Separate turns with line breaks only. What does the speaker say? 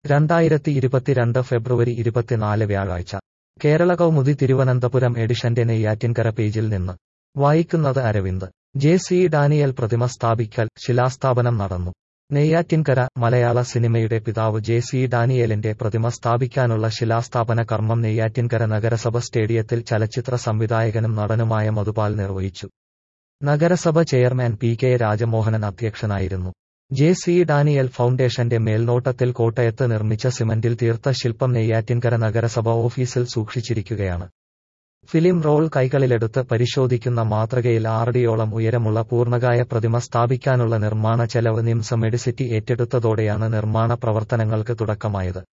രണ്ടായിരത്തി ഇരുപത്തിരണ്ട് ഫെബ്രുവരി ഇരുപത്തിനാല് വ്യാഴാഴ്ച കേരള കൗമുദി തിരുവനന്തപുരം എഡിഷന്റെ നെയ്യാറ്റിൻകര പേജിൽ നിന്ന് വായിക്കുന്നത് അരവിന്ദ് ജെ സി ഡാനിയൽ പ്രതിമ സ്ഥാപിക്കൽ ശിലാസ്ഥാപനം നടന്നു നെയ്യാറ്റിൻകര മലയാള സിനിമയുടെ പിതാവ് ജെ സി ഡാനിയേലിന്റെ പ്രതിമ സ്ഥാപിക്കാനുള്ള ശിലാസ്ഥാപന കർമ്മം നെയ്യാറ്റിൻകര നഗരസഭ സ്റ്റേഡിയത്തിൽ ചലച്ചിത്ര സംവിധായകനും നടനുമായ മധുപാൽ നിർവഹിച്ചു നഗരസഭ ചെയർമാൻ പി കെ രാജമോഹനൻ അധ്യക്ഷനായിരുന്നു ജെ സി ഡാനിയൽ ഫൗണ്ടേഷന്റെ മേൽനോട്ടത്തിൽ കോട്ടയത്ത് നിർമ്മിച്ച സിമന്റിൽ തീർത്ത ശില്പം നെയ്യാറ്റിൻകര നഗരസഭ ഓഫീസിൽ സൂക്ഷിച്ചിരിക്കുകയാണ് ഫിലിം റോൾ കൈകളിലെടുത്ത് പരിശോധിക്കുന്ന മാതൃകയിൽ ആറടിയോളം ഉയരമുള്ള പൂർണ്ണകായ പ്രതിമ സ്ഥാപിക്കാനുള്ള നിർമ്മാണ ചെലവ് നിംസ മെഡിസിറ്റി ഏറ്റെടുത്തതോടെയാണ് നിർമ്മാണ പ്രവർത്തനങ്ങൾക്ക് തുടക്കമായത്